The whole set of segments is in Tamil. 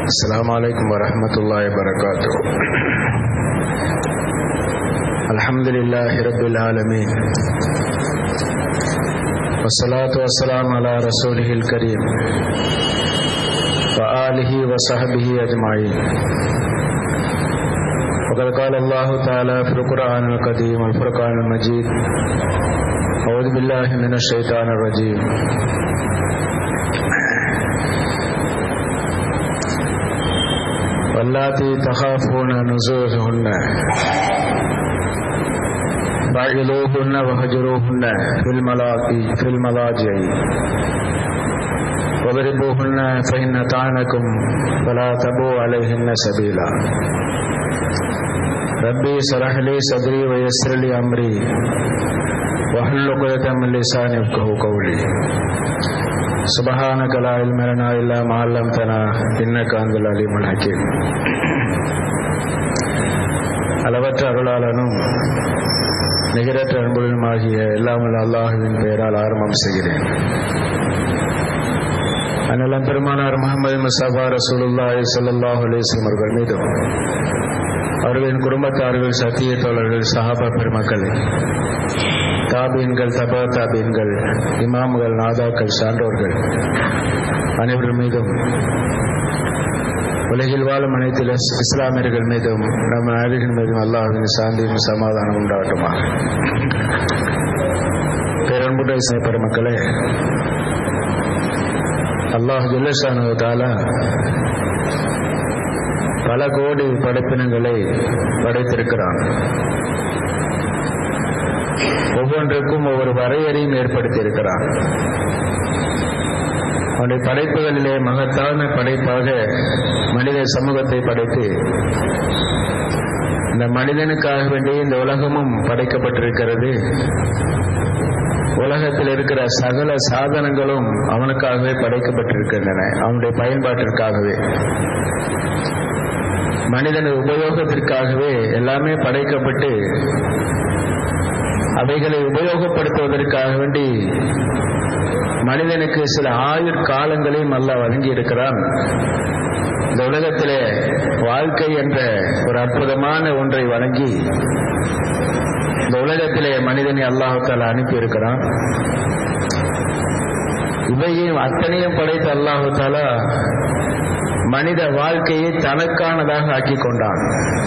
السلام عليكم ورحمة الله وبركاته الحمد لله رب العالمين والصلاة والسلام على رسوله الكريم وآله وصحبه أجمعين وقد قال الله تعالى في القرآن القديم والفرقان المجيد أعوذ بالله من الشيطان الرجيم واللاتي تخافون نزوزهن فاعلوهن وهجروهن في الملاقي في المضاجع وضربوهن فإن طعنكم فلا تبوا عليهن سبيلا ربي اشرح لي صدري ويسر لي أمري واحلل عقدة من لساني يفقهوا قولي سبحانك لا علم لنا إلا ما علمتنا إنك أنت العليم الحكيم அளவற்ற அருளாளனும் நிகரற்ற அன்புடனுமாகிய எல்லாமல் அல்லாஹுவின் பெயரால் ஆரம்பம் செய்கிறேன் அண்ணலம் பெருமானார் முகமது முசபா ரசூலுல்லாஹி ஸல்லல்லாஹு அலைஹி வஸல்லம் அவர்கள் மீதும் அவர்களின் குடும்பத்தார்கள் சத்திய தோழர்கள் சஹாபா பெருமக்கள் தாபீன்கள் தபா தாபீன்கள் இமாம்கள் நாதாக்கள் சான்றோர்கள் அனைவர்கள் மீதும் உலகில் வாழும் அனைத்து இஸ்லாமியர்கள் மீதும் நம் நாடுகள் மீதும் அல்லாஹின் சாந்தியும் சமாதானம் உண்டாகட்டுமா பேரன்புடைய பெருமக்களே அல்லாஹ் ஜுல்லசானு தாலா பல கோடி படைப்பினங்களை படைத்திருக்கிறான் ஒவ்வொன்றுக்கும் ஒவ்வொரு வரையறையும் ஏற்படுத்தி இருக்கிறான் அவனுடைய படைப்புகளிலே மகத்தான படைப்பாக மனித சமூகத்தை படைத்து இந்த மனிதனுக்காக வேண்டிய இந்த உலகமும் படைக்கப்பட்டிருக்கிறது உலகத்தில் இருக்கிற சகல சாதனங்களும் அவனுக்காகவே படைக்கப்பட்டிருக்கின்றன அவனுடைய பயன்பாட்டிற்காகவே மனிதன் உபயோகத்திற்காகவே எல்லாமே படைக்கப்பட்டு அவைகளை உபயோகப்படுத்துவதற்காக வேண்டி மனிதனுக்கு சில ஆயுர் காலங்களையும் அல்ல வழங்கி இருக்கிறான் இந்த உலகத்திலே வாழ்க்கை என்ற ஒரு அற்புதமான ஒன்றை வழங்கி இந்த உலகத்திலே மனிதனை அல்லாஹால அனுப்பி இருக்கிறான் இவையும் அத்தனையும் படைத்த அல்லாஹால மனித வாழ்க்கையை தனக்கானதாக ஆக்கி கொண்டான்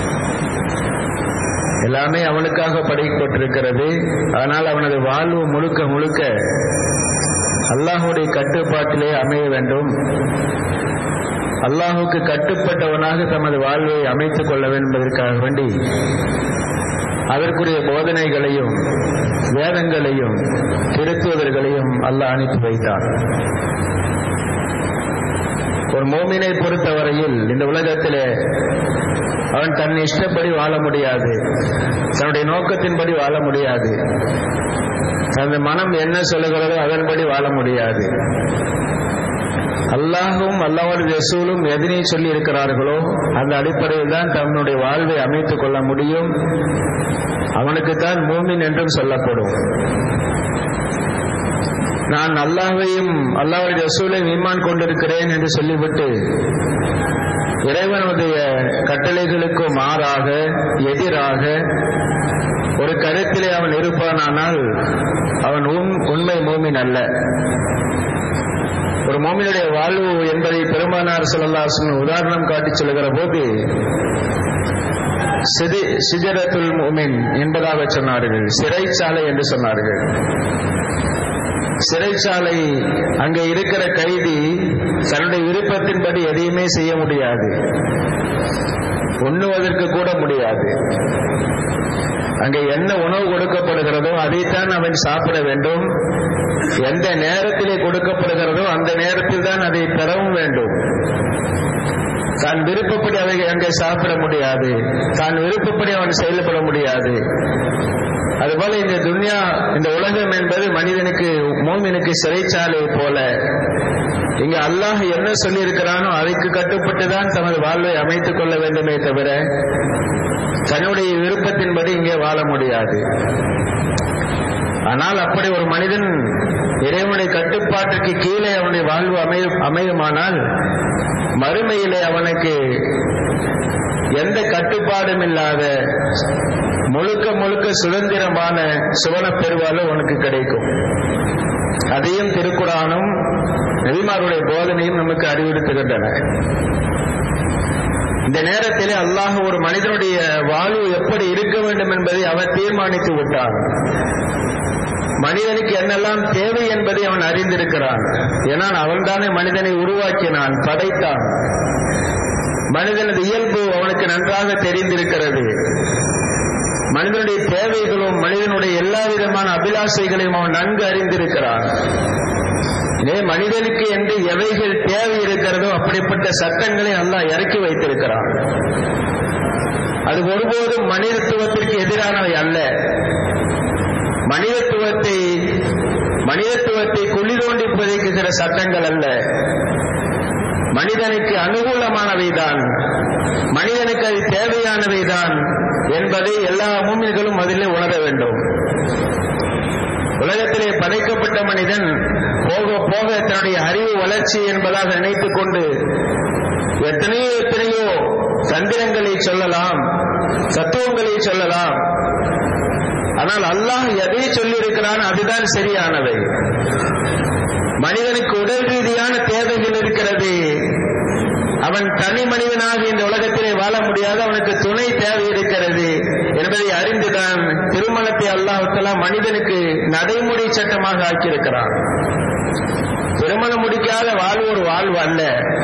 எல்லாமே அவனுக்காக படைக்கப்பட்டிருக்கிறது ஆனால் அவனது வாழ்வு முழுக்க முழுக்க அல்லாஹுடைய கட்டுப்பாட்டிலே அமைய வேண்டும் அல்லாஹுக்கு கட்டுப்பட்டவனாக தமது வாழ்வை அமைத்துக் கொள்ள வேண்டும் என்பதற்காக வேண்டி அதற்குரிய போதனைகளையும் வேதங்களையும் திருத்துவதற்களையும் அல்லாஹ் அனுப்பி வைத்தான் ஒரு மோமினை பொறுத்தவரையில் இந்த உலகத்திலே அவன் தன் இஷ்டப்படி வாழ முடியாது தன்னுடைய நோக்கத்தின்படி வாழ முடியாது தனது மனம் என்ன சொல்லுகிறதோ அதன்படி வாழ முடியாது அல்லாஹும் அல்லாவோட ரசூலும் எதனை சொல்லி இருக்கிறார்களோ அந்த அடிப்படையில் தான் தன்னுடைய வாழ்வை அமைத்துக் கொள்ள முடியும் அவனுக்குத்தான் மூமின் என்றும் சொல்லப்படும் நான் அல்லாஹையும் அல்லாவுடைய ரசூலையும் ஈமான் கொண்டிருக்கிறேன் என்று சொல்லிவிட்டு இறைவனுடைய கட்டளைகளுக்கு மாறாக எதிராக ஒரு கருத்திலே அவன் இருப்பானானால் அவன் உண்மை மோமின் அல்ல ஒரு மோமினுடைய வாழ்வு என்பதை பெருமானார் சொல்லலாசன் உதாரணம் காட்டி சொல்லுகிற போது சிஜரத்துல் மோமின் என்பதாக சொன்னார்கள் சிறைச்சாலை என்று சொன்னார்கள் சிறைச்சாலை அங்கே இருக்கிற கைதி தன்னுடைய விருப்பத்தின்படி எதையுமே செய்ய முடியாது உண்ணுவதற்கு கூட முடியாது அங்கே என்ன உணவு கொடுக்கப்படுகிறதோ அதைத்தான் அவன் சாப்பிட வேண்டும் எந்த நேரத்திலே கொடுக்கப்படுகிறதோ அந்த நேரத்தில் தான் அதை பெறவும் வேண்டும் தான் விருப்பப்படி அதை அங்கே சாப்பிட முடியாது தான் விருப்பப்படி அவன் செயல்பட முடியாது அதுபோல இந்த துன்யா இந்த உலகம் என்பது மனிதனுக்கு மோமினுக்கு சிறைச்சாலை போல இங்க அல்லாஹ் என்ன சொல்லி இருக்கிறானோ அதுக்கு கட்டுப்பட்டுதான் தமது வாழ்வை அமைத்துக் கொள்ள வேண்டுமே தவிர தன்னுடைய விருப்பத்தின்படி இங்கே வாழ முடியாது ஆனால் அப்படி ஒரு மனிதன் இறைவனுடைய கட்டுப்பாட்டுக்கு கீழே அவனுடைய வாழ்வு அமையும் அமையுமானால் மறுமையிலே அவனுக்கு எந்த கட்டுப்பாடும் இல்லாத முழுக்க முழுக்க சுதந்திரமான சுவன பெருவாலும் அவனுக்கு கிடைக்கும் அதையும் திருக்குறானும் நபிமாருடைய போதனையும் நமக்கு அறிவுறுத்துகின்றன இந்த நேரத்திலே அல்லாஹ் ஒரு மனிதனுடைய வாழ்வு எப்படி இருக்க வேண்டும் என்பதை அவர் தீர்மானித்து விட்டார் மனிதனுக்கு என்னெல்லாம் தேவை என்பதை அவன் அறிந்திருக்கிறான் ஏனால் அவன்தானே மனிதனை உருவாக்கினான் படைத்தான் மனிதனது இயல்பு அவனுக்கு நன்றாக தெரிந்திருக்கிறது மனிதனுடைய தேவைகளும் மனிதனுடைய எல்லா விதமான அபிலாஷைகளையும் அவன் நன்கு அறிந்திருக்கிறான் இதே மனிதனுக்கு என்று எவைகள் தேவை இருக்கிறதோ அப்படிப்பட்ட சட்டங்களை அல்லாஹ் இறக்கி வைத்திருக்கிறான் அது ஒருபோதும் மனிதத்துவத்திற்கு எதிரானவை அல்ல மனிதத்துவத்தை மனிதத்துவத்தை குழி தோண்டி புதைக்குகிற சட்டங்கள் அல்ல மனிதனுக்கு அனுகூலமானவைதான் மனிதனுக்கு அது தேவையானவைதான் என்பதை எல்லா மூமின்களும் அதிலே உணர வேண்டும் உலகத்திலே படைக்கப்பட்ட மனிதன் போக போக தன்னுடைய அறிவு வளர்ச்சி என்பதாக நினைத்துக் கொண்டு எத்தனையோ எத்தனையோ தந்திரங்களை சொல்லலாம் தத்துவங்களை சொல்லலாம் ஆனால் அல்லாஹ் எதை சொல்லியிருக்கிறான் அதுதான் சரியானவை மனிதனுக்கு உடல் ரீதியான தேவைகள் இருக்கிறது அவன் தனி மனிதனாக இந்த உலகத்திலே வாழ முடியாது அவனுக்கு துணை தேவை இருக்கிறது என்பதை அறிந்துதான் திருமணத்தை அல்லாஹலா மனிதனுக்கு நடைமுறை சட்டமாக ஆக்கியிருக்கிறான் திருமணம் முடிக்காத வாழ்வு ஒரு வாழ்வு அல்ல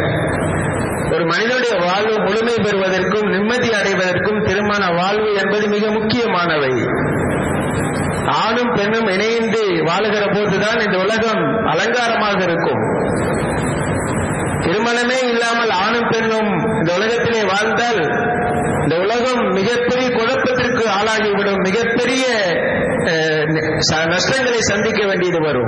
ஒரு மனிதனுடைய வாழ்வு முழுமை பெறுவதற்கும் நிம்மதி அடைவதற்கும் திருமண வாழ்வு என்பது மிக முக்கியமானவை ஆணும் பெண்ணும் இணைந்து வாழுகிற போதுதான் இந்த உலகம் அலங்காரமாக இருக்கும் திருமணமே இல்லாமல் ஆணும் பெண்ணும் இந்த உலகத்திலே வாழ்ந்தால் இந்த உலகம் மிகப்பெரிய குழப்பத்திற்கு ஆளாகிவிடும் மிகப்பெரிய நஷ்டங்களை சந்திக்க வேண்டியது வரும்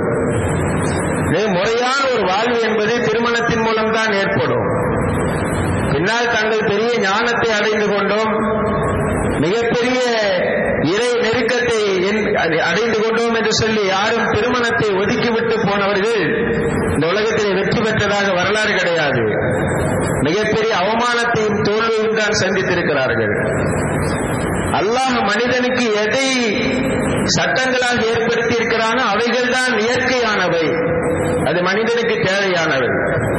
முறையான ஒரு வாழ்வு என்பது திருமணத்தின் மூலம்தான் ஏற்படும் பின்னால் தாங்கள் பெரிய ஞானத்தை அடைந்து கொண்டோம் மிகப்பெரிய இறை நெருக்கத்தை அடைந்து கொண்டோம் என்று சொல்லி யாரும் திருமணத்தை ஒதுக்கிவிட்டு போனவர்கள் இந்த உலகத்திலே வெற்றி பெற்றதாக வரலாறு கிடையாது மிகப்பெரிய அவமானத்தையும் தோல்வியும் தான் சந்தித்திருக்கிறார்கள் அல்லாஹ் மனிதனுக்கு எதை சட்டங்களாக ஏற்படுத்தி இருக்கிறானோ அவைகள் தான் இயற்கையானவை அது மனிதனுக்கு தேவையானவை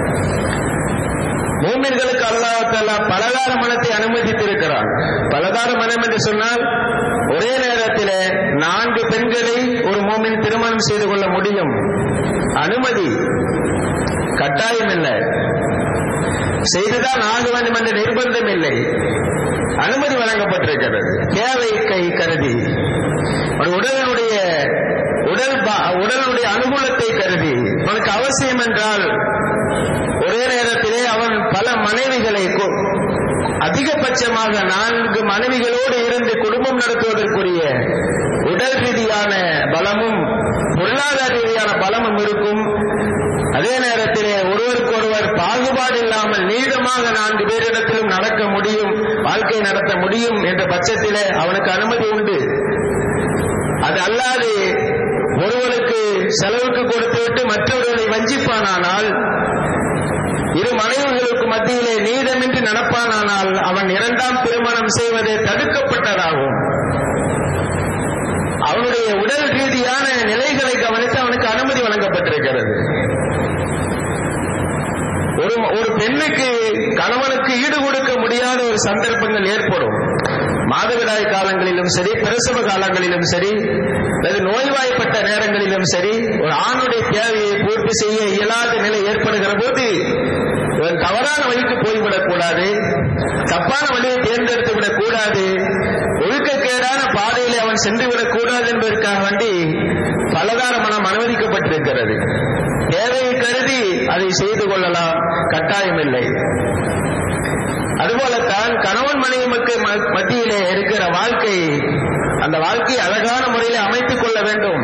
மூமின்களுக்கு அல்லாஹால பலதார மனத்தை அனுமதித்திருக்கிறான் பலதார மனம் என்று சொன்னால் ஒரே நேரத்தில் நான்கு பெண்களை ஒரு மூமின் திருமணம் செய்து கொள்ள முடியும் அனுமதி கட்டாயம் இல்லை செய்துதான் ஆக வேண்டும் என்ற நிர்பந்தம் இல்லை அனுமதி வழங்கப்பட்டிருக்கிறது தேவை கை கருதி உடலுடைய உடல் உடலுடைய அனுகூலத்தை கருதி உனக்கு அவசியம் என்றால் ஒரே நேரத்திலே அவன் பல மனைவிகளை அதிகபட்சமாக நான்கு மனைவிகளோடு இருந்து குடும்பம் நடத்துவதற்குரிய உடல் ரீதியான பலமும் பொருளாதார ரீதியான பலமும் இருக்கும் அதே நேரத்திலே ஒருவருக்கு ஒருவர் பாகுபாடு இல்லாமல் நீளமாக நான்கு பேரிடத்திலும் நடக்க முடியும் வாழ்க்கை நடத்த முடியும் என்ற பட்சத்திலே அவனுக்கு அனுமதி உண்டு அது அல்லாது ஒருவனுக்கு செலவுக்கு கொடுத்துவிட்டு மற்றவர்களை வஞ்சிப்பானானால் இரு மனைவிகளுக்கு மத்தியிலே நீதமின்றி நடப்பானானால் அவன் இரண்டாம் திருமணம் செய்வது தடுக்கப்பட்டதாகும் அவனுடைய உடல் ரீதியான நிலைகளை கவனித்து அவனுக்கு அனுமதி வழங்கப்பட்டிருக்கிறது ஒரு ஒரு பெண்ணுக்கு கணவனுக்கு ஈடு கொடுக்க முடியாத ஒரு சந்தர்ப்பங்கள் ஏற்படும் மாதவிடாய் காலங்களிலும் சரி பிரசவ காலங்களிலும் சரி அல்லது நோய்வாய்ப்பட்ட நேரங்களிலும் சரி ஒரு ஆணுடைய தேவையை பூர்த்தி செய்ய இயலாத நிலை ஏற்படுகிற போது இவன் தவறான வழிக்கு போய்விடக் கூடாது தப்பான வழியை தேர்ந்தெடுத்து விடக் கூடாது ஒழுக்கக்கேடான பாதையிலே அவன் சென்று விடக் கூடாது என்பதற்காக வேண்டி பலதார மனம் அனுமதிக்கப்பட்டிருக்கிறது தேவையை கருதி அதை செய்து கொள்ளலாம் கட்டாயமில்லை அதுபோலத்தான் கணவன் மனைவி மக்கள் மத்தியிலே இருக்கிற வாழ்க்கை அந்த வாழ்க்கையை அழகான முறையில் அமைத்துக் கொள்ள வேண்டும்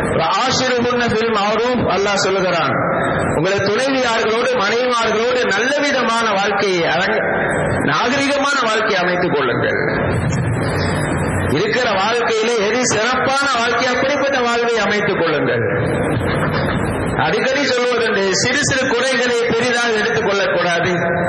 அல்லாஹ் சொல்லுகிறான் உங்களை துணைவியார்களோடு மனைவிமார்களோடு நல்ல விதமான வாழ்க்கையை நாகரிகமான வாழ்க்கையை அமைத்துக் கொள்ளுங்கள் இருக்கிற வாழ்க்கையிலே எது சிறப்பான வாழ்க்கை அப்படிப்பட்ட வாழ்வை அமைத்துக் கொள்ளுங்கள் அடிக்கடி சொல்வதுண்டு சிறு சிறு குறைகளை பெரிதாக எடுத்துக் கொள்ளக்கூடாது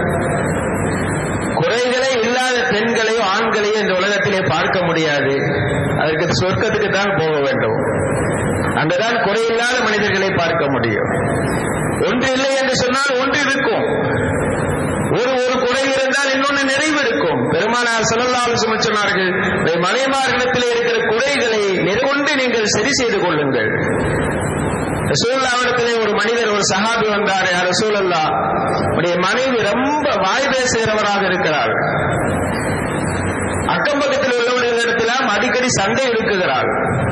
குறைகளே இல்லாத பெண்களையோ ஆண்களையோ இந்த உலகத்திலே பார்க்க முடியாது அதற்கு சொர்க்கத்துக்கு தான் போக வேண்டும் அங்குதான் குறையில்லாத மனிதர்களை பார்க்க முடியும் ஒன்று இல்லை என்று சொன்னால் ஒன்று இருக்கும் ஒரு ஒரு குறை இருந்தால் இன்னொன்று நிறைவு இருக்கும் பெருமானார் செல்லல்லாலும் சொன்னார்கள் மனைமார்களிடத்தில் இருக்கிற குறைகளை நிறைவுண்டு நீங்கள் சரி செய்து கொள்ளுங்கள் ரசூல்லாவிடத்திலே ஒரு மனிதர் ஒரு சஹாபி வந்தார் யார் ரசூலல்லா உடைய மனைவி ரொம்ப வாய் பேசுகிறவராக இருக்கிறார் அக்கம் பக்கத்தில் உள்ளவர்களிடத்திலாம் அடிக்கடி சண்டை எடுக்குகிறார்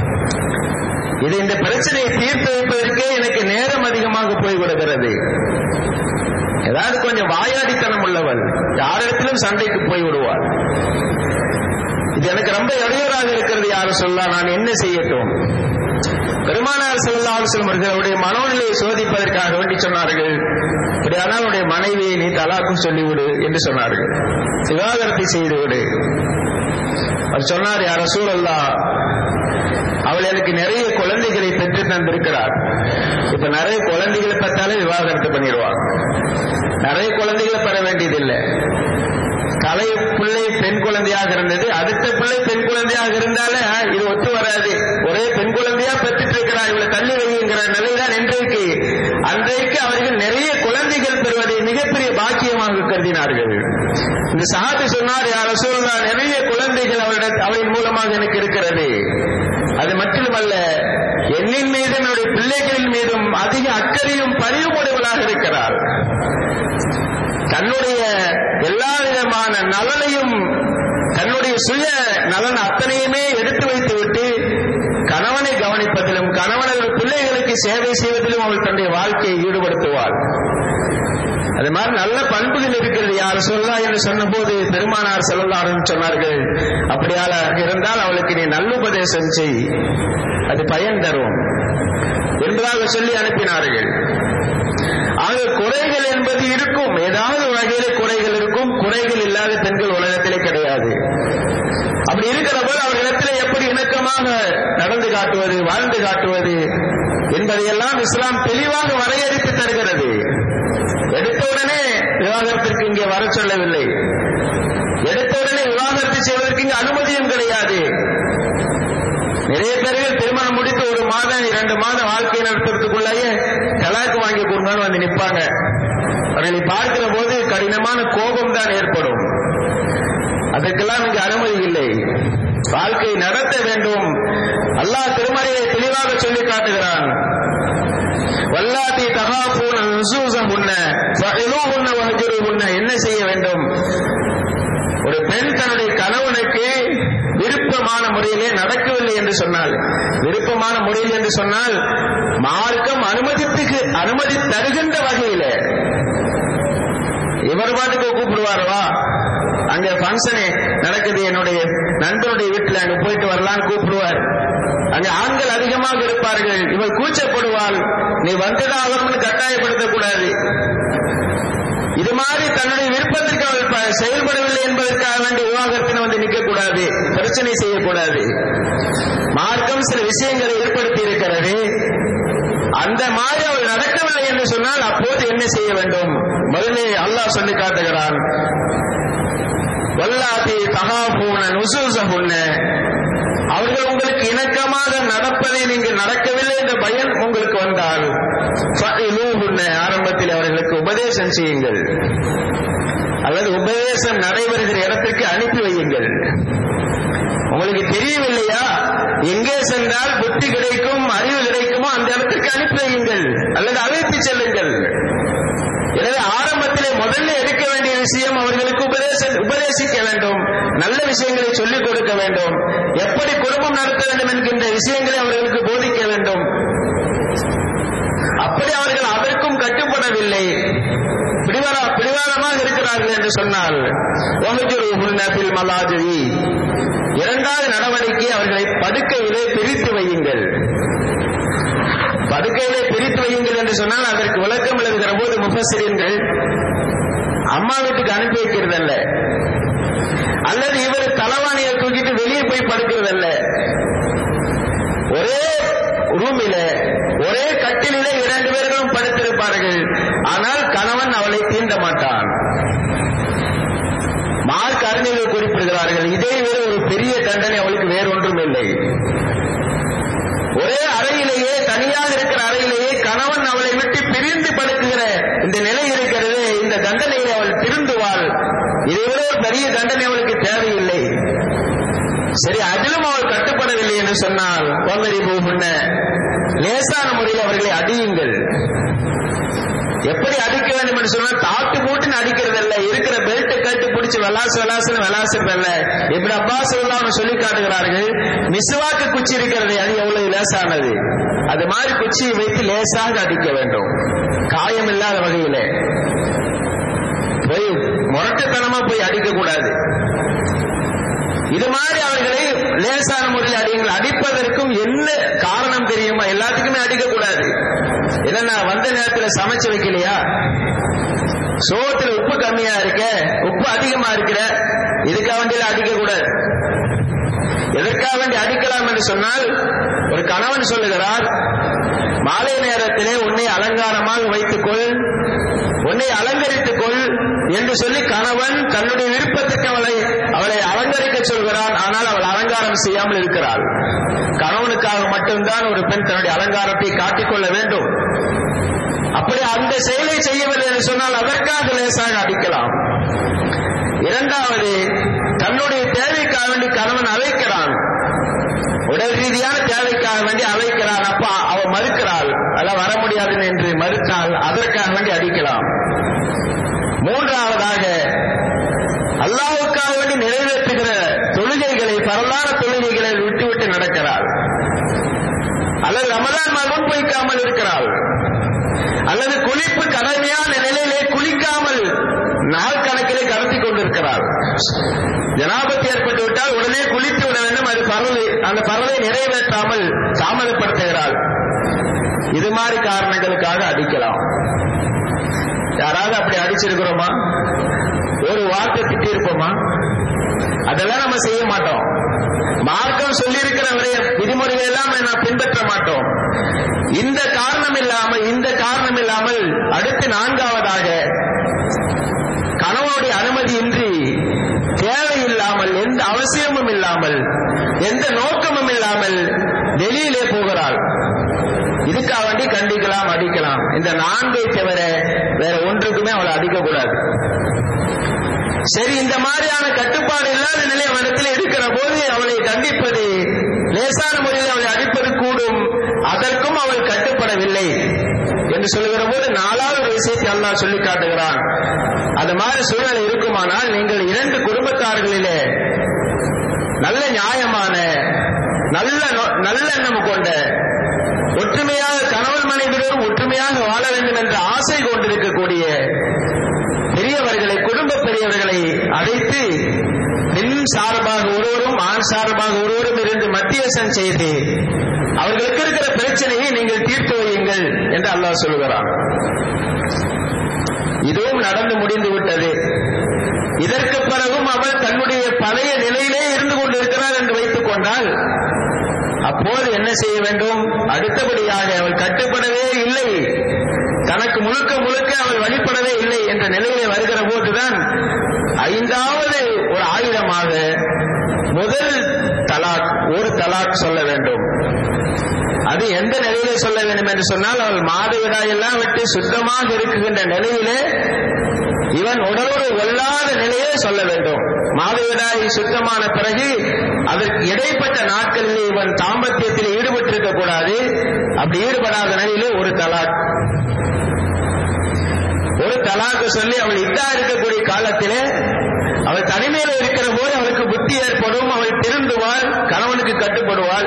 இது இந்த பிரச்சனையை தீர்த்து வைப்பதற்கே எனக்கு நேரம் அதிகமாக போய்விடுகிறது ஏதாவது கொஞ்சம் வாயாடித்தனம் உள்ளவள் யாரிடத்திலும் சண்டைக்கு போய் விடுவார் இது எனக்கு ரொம்ப இடையூறாக இருக்கிறது யாரும் சொல்லலாம் நான் என்ன செய்யட்டும் பெருமானார் செல்லால் செல்வர்கள் அவருடைய மனோநிலையை சோதிப்பதற்காக வேண்டி சொன்னார்கள் அப்படியானால் அவருடைய மனைவியை நீ தலாக்கும் சொல்லிவிடு என்று சொன்னார்கள் விவாகரத்தை செய்துவிடு அவர் சொன்னார் யார சூழல்லா அவள் எனக்கு நிறைய குழந்தைகளை பெற்று தந்திருக்கிறார் இப்ப நிறைய குழந்தைகளை பெற்றாலே விவாகரத்து பண்ணிடுவாங்க நிறைய குழந்தைகளை பெற வேண்டியதில்லை தலை பிள்ளை பெண் குழந்தையாக இருந்தது அடுத்த பிள்ளை பெண் குழந்தையாக இருந்தாலே இது ஒத்து வராது ஒரே பெண் குழந்தையா பெற்றுட்டு இருக்கிறார் இவளை தள்ளி வைங்கிற நிலைதான் இன்றைக்கு அன்றைக்கு அவர்கள் நிறைய குழந்தைகள் பெறுவதை மிகப்பெரிய பாக்கியமாக கருதினார்கள் இந்த சாதி சொன்னார் யார சூழ்நிலை நிறைய குழந்தைகள் அவரிட அவரின் மூலமாக எனக்கு இருக்கிறது அது மட்டுமல்ல என்னின் மீதும் என்னுடைய பிள்ளைகளின் மீதும் அதிக அக்கறையும் பணியும் உடையவளாக இருக்கிறார் தன்னுடைய எல்லா விதமான நலனையும் தன்னுடைய சுய நலன் அத்தனையுமே எடுத்து வைத்துவிட்டு கணவனை கவனிப்பதிலும் கணவனது பிள்ளைகளுக்கு சேவை செய்வதிலும் அவள் தன்னுடைய வாழ்க்கையை ஈடுபடுத்துவாள் அது மாதிரி நல்ல பண்புகள் இருக்கிறது யார் சொல்லா என்று சொன்னபோது பெருமானார் செல்லலாரும் சொன்னார்கள் அப்படியால இருந்தால் அவளுக்கு நீ நல்லுபதேசம் செய் அது பயன் தரும் என்பதாக சொல்லி அனுப்பினார்கள் ஆக குறைகள் என்பது இருக்கும் ஏதாவது வகையில குறைகள் இருக்கும் குறைகள் இல்லாத பெண்கள் உலகத்திலே கிடையாது அப்படி இருக்கிற போது அவர்களிடத்தில் எப்படி இணக்கமாக நடந்து காட்டுவது வாழ்ந்து காட்டுவது என்பதையெல்லாம் இஸ்லாம் தெளிவாக வரையறுத்து தருகிறது எடுத்தவுடனே விவாகரத்திற்கு இங்கே வர சொல்லவில்லை எடுத்தவுடனே விவாகரத்து செய்வதற்கு இங்கு அனுமதியும் கிடையாது நிறைய பேர்கள் திருமணம் முடித்து ஒரு மாதம் இரண்டு மாதம் வாழ்க்கை நடத்துறதுக்குள்ளேயே தலாக்கு வாங்கி கொடுங்கன்னு வந்து நிற்பாங்க அவர்களை பார்க்கிற போது கடினமான கோபம் தான் ஏற்படும் அதற்கெல்லாம் இங்கு அனுமதி இல்லை வாழ்க்கை நடத்த வேண்டும் அல்லாஹ் திருமறையை தெளிவாக சொல்லி காட்டுகிறான் வல்லாத்தி தகாபூன நுசூசஹுன்ன ஃபஇலூஹுன்ன வஹஜுருஹுன்ன என்ன செய்ய வேண்டும் ஒரு பெண் தன்னுடைய கணவனுக்கு விருப்பமான முறையிலே நடக்கவில்லை என்று சொன்னால் விருப்பமான முறையில் என்று சொன்னால் மார்க்கம் அனுமதித்துக்கு அனுமதி தருகின்ற வகையில இவர் பாட்டுக்கு கூப்பிடுவாரவா அங்க பங்கனே நடக்குது என்னுடைய நண்பனுடைய வீட்டுல அங்க போயிட்டு வரலான்னு கூப்பிடுவார் அங்க ஆண்கள் அதிகமாக இருப்பார்கள் இவர் கூச்சப்படுவாள் நீ வந்துதான் ஆகணும்னு கட்டாயப்படுத்தக்கூடாது இது மாதிரி தன்னுடைய விருப்பத்திற்கு அவள் செயல்படவில்லை என்பதற்காக வேண்டிய விவாகரத்தினை வந்து நிற்கக்கூடாது பிரச்சனை செய்யக்கூடாது மார்க்கம் சில விஷயங்களை ஏற்படுத்தி இருக்கிறது அந்த மாதிரி அவள் நடக்கவில்லை என்று சொன்னால் அப்போது என்ன செய்ய வேண்டும் முதலே அல்லாஹ் சொல்லி காட்டுகிறான் வல்லாத்தி தகாபூன நுசூசகுன்ன அவர்கள் உங்களுக்கு இணக்கமாக நடப்பதை நீங்கள் நடக்கவில்லை என்ற பயம் உங்களுக்கு வந்தால் ஆரம்பத்தில் அவர்களுக்கு உபதேசம் செய்யுங்கள் அல்லது உபதேசம் நடைபெறுகிற இடத்திற்கு அனுப்பி வையுங்கள் உங்களுக்கு தெரியவில்லையா எங்கே சென்றால் புத்தி கிடைக்கும் அறிவு கிடைக்குமோ அந்த இடத்திற்கு அனுப்பி வையுங்கள் அல்லது அழைத்து செல்லுங்கள் எனவே ஆரம்பத்திலே முதல்ல எடுக்க வேண்டிய விஷயம் அவர்களுக்கு உபதேச உபதேசிக்க வேண்டும் நல்ல விஷயங்களை சொல்லிக் கொடுக்க வேண்டும் எப்படி குடும்பம் நடத்த வேண்டும் என்கின்ற விஷயங்களை அவர்களுக்கு போதிக்க வேண்டும் அப்படி அவர்கள் அதற்கும் கட்டுப்படவில்லை பிடிவார பிடிவாரமாக இருக்கிறார்கள் என்று சொன்னால் மலாஜி இரண்டாவது நடவடிக்கை அவர்களை படுக்கையிலே பிரித்து வையுங்கள் படுக்கையிலே பிரித்து வையுங்கள் என்று சொன்னால் அதற்கு விளக்கம் எழுதுகிற போது முஃபசிரியன்கள் அம்மா வீட்டுக்கு அனுப்பி வைக்கிறது அல்ல அல்லது இவர் தலைவாணியை தூக்கிட்டு வெளியே போய் படுக்கிறது அல்ல ஒரே ரூமில ஒரே கட்டிலே இரண்டு பேர்களும் படுத்திருப்பார்கள் ஆனால் கணவன் அவளை தீண்ட மாட்டான் மார்க் அறிஞர்கள் குறிப்பிடுகிறார்கள் இதை விட ஒரு பெரிய தண்டனை அவளுக்கு வேறொன்றும் இல்லை ஒரே அறையிலேயே தனியாக இருக்கிற அறையிலேயே கணவன் அவளை விட்டு பிரிந்து படுக்குகிற இந்த நிலை இருக்கிறது இந்த தண்டனையை அவள் திருந்துவாள் இதை விட ஒரு பெரிய தண்டனை அவளுக்கு தேவையில்லை சரி அதிலும் அவள் கட்டுப்படவில்லை என்று சொன்னால் ஒன்னரி போகுன்ன லேசான முறையில் அவர்களை அடியுங்கள் எப்படி அடிக்க வேண்டும் என்று சொன்னால் தாட்டு போட்டுன்னு அடிக்கிறது அல்ல இருக்கிற பெல்ட்டை கட்டு பிடிச்சு விளாசு விளாசுன்னு விளாசுறது அல்ல இப்படி அப்பாஸ் எல்லாம் சொல்லி காட்டுகிறார்கள் மிசுவாக்கு குச்சி இருக்கிறது அது எவ்வளவு லேசானது அது மாதிரி குச்சியை வைத்து லேசாக அடிக்க வேண்டும் காயம் இல்லாத வகையிலே போய் முரட்டுத்தனமா போய் அடிக்க கூடாது இது மாதிரி அவர்களை லேசான முறையில் அடியுங்கள் அடிப்பதற்கும் என்ன காரணம் தெரியுமா எல்லாத்துக்குமே அடிக்க கூடாது என்னன்னா வந்த நேரத்துல சமைச்சு வைக்கலையா சோத்துல உப்பு கம்மியா இருக்க உப்பு அதிகமா இருக்கிற இதுக்காக வேண்டியில அடிக்க கூடாது எதற்காக வேண்டி அடிக்கலாம் என்று சொன்னால் ஒரு கணவன் சொல்லுகிறார் மாலை நேரத்திலே உன்னை அலங்காரமாக வைத்துக்கொள் உன்னை அலங்கரித்துக் கொள் என்று சொல்லி கணவன் தன்னுடைய விருப்பத்துக்கு அவளை அவளை அலங்கரிக்க சொல்கிறான் ஆனால் அவள் அலங்காரம் செய்யாமல் இருக்கிறாள் கணவனுக்காக மட்டும்தான் ஒரு பெண் தன்னுடைய அலங்காரத்தை காட்டிக்கொள்ள வேண்டும் அப்படி அந்த செயலை செய்யவில்லை என்று சொன்னால் அதற்காக லேசாக அடிக்கலாம் இரண்டாவது தன்னுடைய தேவைக்காக வேண்டி கணவன் அழைக்கிறான் உடல் ரீதியான தேவைக்காக வேண்டி அழைக்கிறான் அப்ப அவ மறுக்கிறாள் அதெல்லாம் வர முடியாது என்று மறுத்தால் அதற்காக வேண்டி அடிக்கலாம் மூன்றாவதாக அல்லாவுக்காக வேண்டி நிறைவேற்றுகிற தொழுகைகளை பரலான தொழுகைகளை விட்டுவிட்டு நடக்கிறாள் அல்லது ரமதான் மகன் பொய்க்காமல் இருக்கிறாள் அல்லது குளிப்பு கடமையான நிலையிலே குளிக்காமல் நாள் கணக்கிலே கடத்தி கொண்டிருக்கிறாள் ஜனாபத்தி ஏற்பட்டு விட்டால் உடனே குளித்து விட வேண்டும் அது பரவலை அந்த பரவலை நிறைவேற்றாமல் தாமதப்படுத்துகிறாள் இது மாதிரி காரணங்களுக்காக அடிக்கலாம் யாராவது அப்படி அடிச்சிருக்கிறோமா ஒரு வார்த்தை திட்டிருப்போமா அதெல்லாம் நம்ம செய்ய மாட்டோம் மார்க்கம் சொல்லியிருக்கிற விதிமுறைகள் எல்லாம் நாம் பின்பற்ற மாட்டோம் இந்த காரணம் இல்லாமல் இந்த காரணம் இல்லாமல் அடுத்து நான்காவதாக கணவனுடைய அனுமதியின்றி தேவையில்லாமல் எந்த அவசியமும் இல்லாமல் எந்த நோக்கமும் இல்லாமல் வெளியிலே போகிறாள் இதுக்காக வேண்டி கண்டிக்கலாம் அடிக்கலாம் இந்த நான்கை தவிர வேற ஒன்றுக்குமே அவளை அடிக்கக்கூடாது சரி இந்த மாதிரியான கட்டுப்பாடு இல்லாத நிலை அவனிடத்தில் இருக்கிற போது அவளை தண்டிப்பது லேசான முறையில் அவளை அடிப்பது கூடும் அதற்கும் அவள் கட்டுப்படவில்லை என்று சொல்லுகிற போது நாலாவது ஒரு விஷயத்தை அல்லாஹ் சொல்லி காட்டுகிறான் அது மாதிரி சூழ்நிலை இருக்குமானால் நீங்கள் இரண்டு குடும்பத்தார்களிலே நல்ல நியாயமான நல்ல நல்லெண்ணம் கொண்ட ஒற்றுமையாக கணவன் மனைவியோடும் ஒற்றுமையாக வாழ வேண்டும் என்ற ஆசை கொண்டிருக்கக்கூடிய பெரியவர்களை குடும்ப பெரியவர்களை அழைத்து பெண் சார்பாக ஒருவரும் ஆண் சார்பாக ஒருவரும் இருந்து மத்தியசம் செய்து அவர்களுக்கு இருக்கிற பிரச்சனையை நீங்கள் தீர்த்து வையுங்கள் என்று அல்லாஹ் சொல்லுகிறான் இதுவும் நடந்து முடிந்து விட்டது இதற்கு பிறகும் அவள் தன்னுடைய பழைய நிலையிலே இருந்து கொண்டிருக்கிறார் என்று வைத்துக் கொண்டால் அப்போது என்ன செய்ய வேண்டும் அடுத்தபடியாக அவள் கட்டுப்படவே இல்லை தனக்கு முழுக்க முழுக்க அவள் வழிபடவே இல்லை என்ற நிலையிலே வருகிற போதுதான் ஐந்தாவது ஒரு ஆயுதமாக முதல் தலாக் ஒரு தலாக் சொல்ல வேண்டும் அது எந்த நிலையிலே சொல்ல வேண்டும் என்று சொன்னால் அவள் மாதவிடாய் எல்லாம் விட்டு சுத்தமாக இருக்குகின்ற நிலையிலே இவன் உடலோடு கொள்ளாத நிலையே சொல்ல வேண்டும் மாதவிடாய் சுத்தமான பிறகு அதற்கு இடைப்பட்ட நாட்களில் இவன் தாம்பத்தியத்தில் ஈடுபட்டிருக்க கூடாது அப்படி ஈடுபடாத நிலையிலே ஒரு தலாக் ஒரு தலாக்கு சொல்லி அவள் இதா இருக்கக்கூடிய காலத்திலே அவள் தனிமையில இருக்கிற போது அவளுக்கு புத்தி ஏற்படும் அவள் திருந்துவாள் கணவனுக்கு கட்டுப்படுவாள்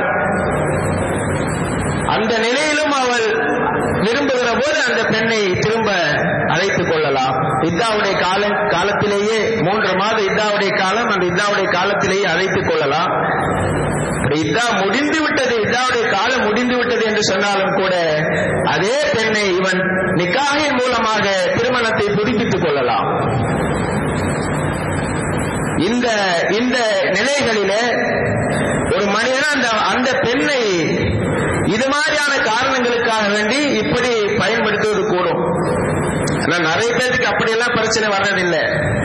அந்த நிலையிலும் அவள் விரும்புகிற போது அந்த பெண்ணை திரும்ப அழைத்துக் கொள்ளலாம் இத்தாவுடைய கால காலத்திலேயே மூன்று மாத இத்தாவுடைய காலம் அந்த இத்தாவுடைய காலத்திலேயே அழைத்துக் கொள்ளலாம் இதா முடிந்து விட்டது இதாவுடைய காலம் முடிந்து விட்டது என்று சொன்னாலும் கூட அதே பெண்ணை இவன் நிக்காகின் மூலமாக திருமணத்தை புதுப்பித்துக் கொள்ளலாம் இந்த இந்த நிலைகளிலே ஒரு மனிதன் அந்த அந்த பெண்ணை இது மாதிரியான காரணங்களுக்காக வேண்டி இப்படி பயன்படுத்துவது கூடும் ஆனா நிறைய பேருக்கு அப்படியெல்லாம் பிரச்சனை வர்றதில்லை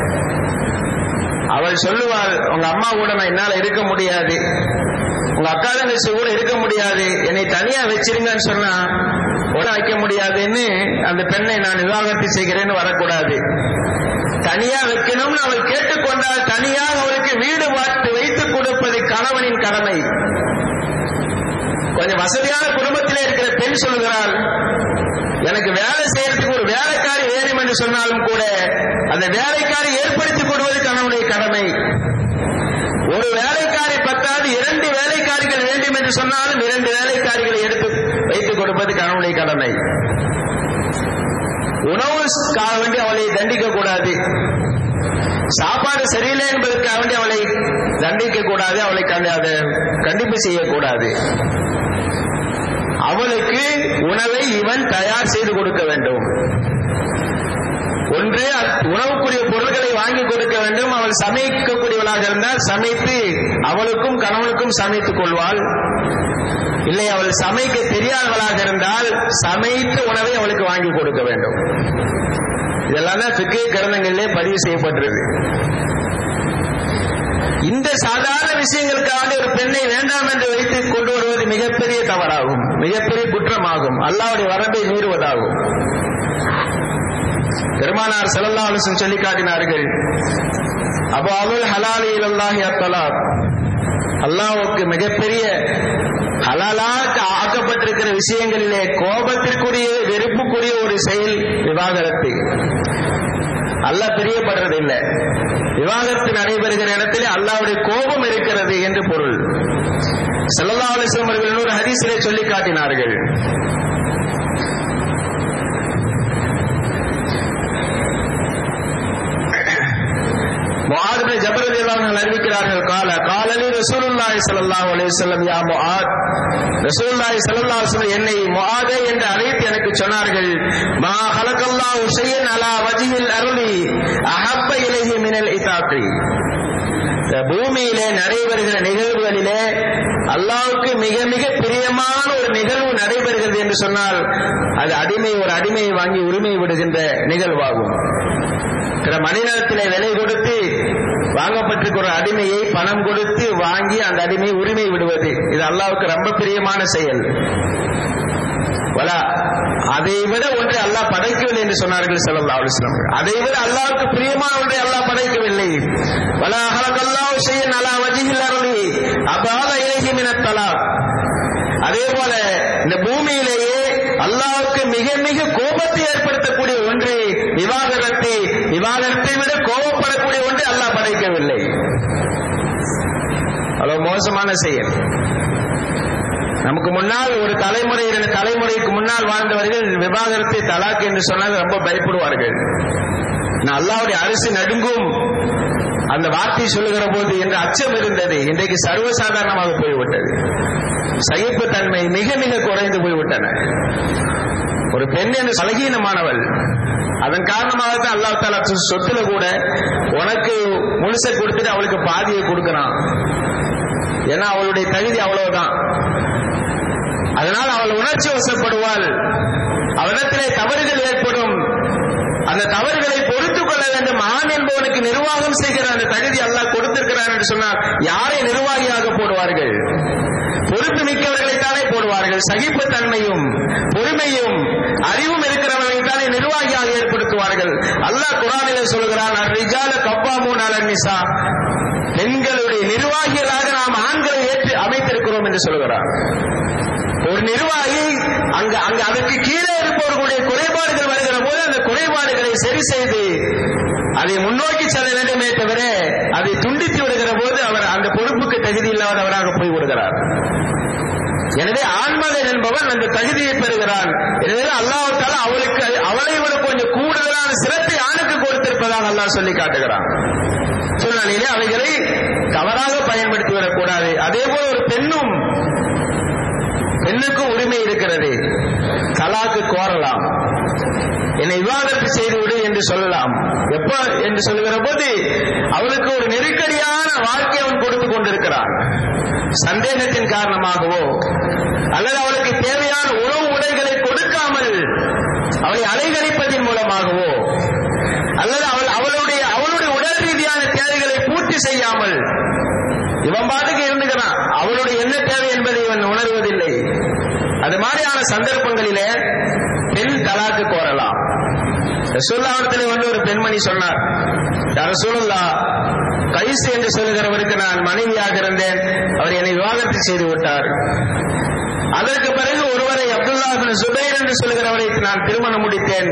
அவள் சொல்லுவாள் உங்க அம்மா கூட நான் என்னால இருக்க முடியாது உங்க அக்கா தங்கச்சி கூட இருக்க முடியாது என்னை தனியா வச்சிருங்கன்னு சொன்னா உட வைக்க முடியாதுன்னு அந்த பெண்ணை நான் விவாகரத்து செய்கிறேன்னு வரக்கூடாது தனியா வைக்கணும்னு அவள் கேட்டுக்கொண்டால் தனியாக அவளுக்கு வீடு பார்த்து வைத்துக் கொடுப்பது கணவனின் கடமை கொஞ்சம் வசதியான குடும்பத்திலே இருக்கிற பெண் சொல்லுகிறாள் எனக்கு வேலை செய்யறதுக்கு ஒரு வேலைக்காரி வேணும் என்று சொன்னாலும் கூட அந்த வேலைக்காரி ஏற்படுத்திக் கொடுவது கணவனுடைய கடமை ஒரு வேலைக்காரி பத்தாது இரண்டு வேலைக்காரிகள் வேண்டும் என்று சொன்னாலும் இரண்டு வேலைக்காரிகளை எடுத்து வைத்துக் கொடுப்பது கணவனுடைய கடமை உணவுக்காக வேண்டி அவளை தண்டிக்க கூடாது சாப்பாடு சரியில்லை என்பதற்காக வேண்டி அவளை தண்டிக்க கூடாது அவளை கண்டிப்பு செய்யக்கூடாது அவளுக்கு உணவை இவன் தயார் செய்து கொடுக்க வேண்டும் ஒன்று உணவுக்குரிய பொருட்களை வாங்கி கொடுக்க வேண்டும் அவள் சமைக்கக்கூடியவளாக இருந்தால் சமைத்து அவளுக்கும் கணவனுக்கும் சமைத்துக் கொள்வாள் இல்லை அவள் சமைக்க தெரியாதவளாக இருந்தால் சமைத்த உணவை அவளுக்கு வாங்கி கொடுக்க வேண்டும் இதெல்லாம் தான் பிக்கை கிரந்தங்களிலே பதிவு செய்யப்பட்டிருக்கு இந்த சாதாரண விஷயங்களுக்காக ஒரு பெண்ணை வேண்டாம் என்று வைத்து கொண்டு வருவது மிகப்பெரிய தவறாகும் மிகப்பெரிய குற்றமாகும் அல்லாவுடைய வரம்பை மீறுவதாகும் பெருமானார் செல்லல்லா அலிசன் சொல்லி காட்டினார்கள் அப்போ அவள் ஹலாலி இலல்லாஹி அத்தலாக் அல்லாவுக்கு மிகப்பெரிய ஹலாலாக ஆக்கப்பட்டிருக்கிற விஷயங்களிலே கோபத்திற்குரிய வெறுப்புக்குரிய ஒரு செயல் விவாகரத்து அல்ல பிரியப்படுறதில்லை விவாகரத்து நடைபெறுகிற இடத்திலே அல்லாவுடைய கோபம் இருக்கிறது என்று பொருள் செல்லல்லா அலிஸ்லாம் அவர்கள் இன்னொரு ஹதீசிலே சொல்லி காட்டினார்கள் முஆத் பின் ஜபர் ரலியல்லாஹு அறிவிக்கிறார்கள் கால காலலி ரசூலுல்லாஹி ஸல்லல்லாஹு அலைஹி வஸல்லம் யா முஆத் ரசூலுல்லாஹி ஸல்லல்லாஹு அலைஹி வஸல்லம் என்னை முஆதே என்று அழைத்து எனக்கு சொன்னார்கள் மா ஹலகல்லாஹு ஷையன் அலா வஜ்ஹில் அருளி அஹப்ப இலைஹி மினல் இதாத்தி பூமியிலே நடைபெறுகிற நிகழ்வுகளிலே அல்லாவுக்கு மிக மிக பிரியமான ஒரு நிகழ்வு நடைபெறுகிறது என்று சொன்னால் அது அடிமை ஒரு அடிமையை வாங்கி உரிமை விடுகின்ற நிகழ்வாகும் பிற மனிதத்திலே விலை கொடுத்து வாங்கப்பட்டிருக்கிற அடிமையை பணம் கொடுத்து வாங்கி அந்த அடிமை உரிமை விடுவது இது அல்லாவுக்கு ரொம்ப பிரியமான செயல் வலா அதை விட ஒன்றை அல்லாஹ் படைக்கவில்லை என்று சொன்னார்கள் செல்லல்லா அலிஸ்லாம் அதை விட அல்லாவுக்கு பிரியமான ஒன்றை அல்லாஹ் படைக்கவில்லை வலா ஹலகல்லாஹு ஷையன் அலா வஜிஹில் அருளி அபாத இலைஹி மினத் தலாக் அதே போல இந்த பூமியிலேயே அல்லாவுக்கு மிக மிக கோபத்தை ஏற்படுத்தக்கூடிய ஒன்று விவாகரத்தை விவாகரத்தை விட கோபப்படக்கூடிய ஒன்று அல்லாஹ் படைக்கவில்லை அவ்வளவு மோசமான செயல் நமக்கு முன்னால் ஒரு தலைமுறை இரண்டு தலைமுறைக்கு முன்னால் வாழ்ந்தவர்கள் விவாகரத்தை தலாக் என்று சொன்னால் ரொம்ப பயப்படுவார்கள் நான் அல்லாவுடைய அரசு நடுங்கும் அந்த வார்த்தை சொல்லுகிற போது என்ற அச்சம் இருந்தது இன்றைக்கு சர்வசாதாரணமாக போய்விட்டது சகிப்புத்தன்மை மிக மிக குறைந்து போய்விட்டன ஒரு பெண் என்று பலகீனமானவள் அதன் காரணமாக தான் அல்லா தாலா சொத்துல கூட உனக்கு முழுசை கொடுத்துட்டு அவளுக்கு பாதியை கொடுக்கிறான் ஏன்னா அவளுடைய தகுதி அவ்வளவுதான் அதனால் அவள் உணர்ச்சி வசப்படுவாள் அவரிடத்திலே தவறுகள் ஏற்படும் அந்த தவறுகளை பொறுத்துக் கொள்ள வேண்டும் ஆண் என்பவனுக்கு நிர்வாகம் செய்கிற அந்த தகுதி அல்லாஹ் கொடுத்திருக்கிறான் என்று சொன்னால் யாரை நிர்வாகியாக போடுவார்கள் பொறுப்பு மிக்கவர்களைத்தானே போடுவார்கள் சகிப்புத்தன்மையும் பொறுமையும் அறிவும் இருக்கிறவர்களைத்தானே நிர்வாகியாக ஏற்படுத்துவார்கள் அல்லாஹ் குரானிலே சொல்கிறான் ரிஜால கப்பாமூன் அலன்னிசா பெண்களுடைய நிர்வாகிகளாக நாம் ஆண்களை ஏற்று அமைத்திருக்கிறோம் என்று சொல்கிறார் ஒரு நிர்வாகி அங்க அங்க அதற்கு கீழே இருப்பவர்களுடைய குறைபாடுகள் வருகிற போது அந்த குறைபாடுகளை சரி செய்து அதை முன்னோக்கி செல்ல வேண்டுமே தவிர அதை துண்டித்து விடுகிற போது அவர் அந்த பொறுப்புக்கு தகுதி இல்லாதவராக போய் விடுகிறார் எனவே ஆண்மகன் என்பவன் அந்த தகுதியை பெறுகிறான் எனவே அல்லாஹால அவளுக்கு அவளை விட கொஞ்சம் கூடுதலான சிறப்பை ஆணுக்கு கொடுத்திருப்பதாக அல்லாஹ் சொல்லி காட்டுகிறான் சூழ்நிலையிலே அவைகளை தவறாக பயன்படுத்தி வரக்கூடாது அதே போல ஒரு பெண்ணும் பெண்ணுக்கும் உரிமை இருக்கிறது தலாக்கு கோரலாம் என்னை விவாதத்து செய்து விடு என்று சொல்லலாம் எப்ப என்று சொல்லுகிற போது அவளுக்கு ஒரு நெருக்கடியான வாழ்க்கை அவன் கொடுத்து கொண்டிருக்கிறான் சந்தேகத்தின் காரணமாகவோ அல்லது அவளுக்கு தேவையான உணவு உடைகளை கொடுக்காமல் அவளை அலைகழிப்பதன் மூலமாகவோ அல்லது அவள் அவளுடைய அவளுடைய உடல் ரீதியான தேவைகளை பூர்த்தி செய்யாமல் இவன் பாட்டுக்கு இருந்துக்கிறான் அவளுடைய என்ன தேவை என்பதை இவன் உணர்வதில்லை அது மாதிரியான சந்தர்ப்பங்களிலே பெண் தலாக்கு கோரலாம் ரசூல்லாவிடத்திலே வந்து ஒரு பெண்மணி சொன்னார் ரசூலுல்லா கைஸ் என்று சொல்லுகிறவருக்கு நான் மனைவியாக இருந்தேன் அவர் என்னை விவாகரத்து செய்து விட்டார் அதற்கு பிறகு ஒருவரை அப்துல்லா பின் சுபைர் என்று சொல்லுகிறவரை நான் திருமணம் முடித்தேன்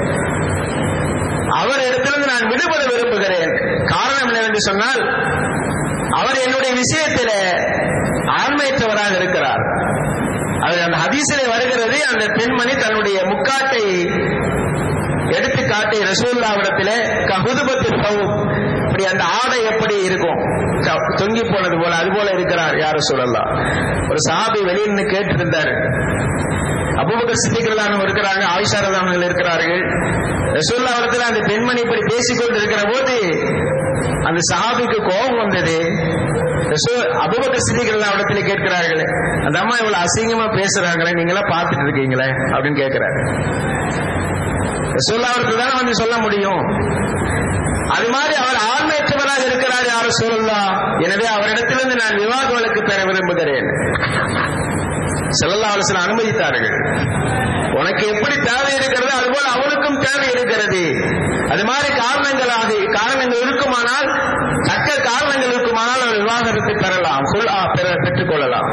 அவர் இடத்திலிருந்து நான் விடுபட விரும்புகிறேன் காரணம் என்னவென்று சொன்னால் அவர் என்னுடைய விஷயத்தில ஆண்மையற்றவராக இருக்கிறார் அவர் அந்த ஹதீசிலே வருகிறது அந்த பெண்மணி தன்னுடைய முக்காட்டை எடுத்து காட்டி ரசூல்லாவிடத்திலே ககுதுபத்து இப்படி அந்த ஆடை எப்படி இருக்கும் தொங்கி போனது போல அது போல இருக்கிறார் யார சொல்லலாம் ஒரு சாபி வெளியிருந்து கேட்டிருந்தார் அபுபக்கர் சித்திகளானவங்க இருக்கிறாங்க ஆயிஷாரதானவர்கள் இருக்கிறார்கள் ரசூல்லாவிடத்தில் அந்த பெண்மணி இப்படி பேசிக்கொண்டு இருக்கிற போது அந்த சஹாபிக்கு கோபம் வந்தது அபுபக்கர் சித்திகள் இடத்துல கேட்கிறார்கள் அந்த அம்மா இவ்வளவு அசிங்கமா பேசுறாங்களே நீங்களா பார்த்துட்டு இருக்கீங்களே அப்படின்னு கேட்கிறாரு ரசூல்லாவிற்கு தானே வந்து சொல்ல முடியும் அது மாதிரி அவர் ஆண்மையற்றவராக இருக்கிறார் யார சொல்லலாம் எனவே அவரிடத்திலிருந்து நான் விவாத வழக்கு பெற விரும்புகிறேன் செல்லல்லா அலுவலன் அனுமதித்தார்கள் உனக்கு எப்படி தேவை இருக்கிறது அதுபோல அவனுக்கும் தேவை இருக்கிறது அது மாதிரி காரணங்களாக காரணங்கள் இருக்குமானால் தக்க காரணங்கள் இருக்குமானால் அவர் விவாகரத்தை பெறலாம் பெற பெற்றுக் கொள்ளலாம்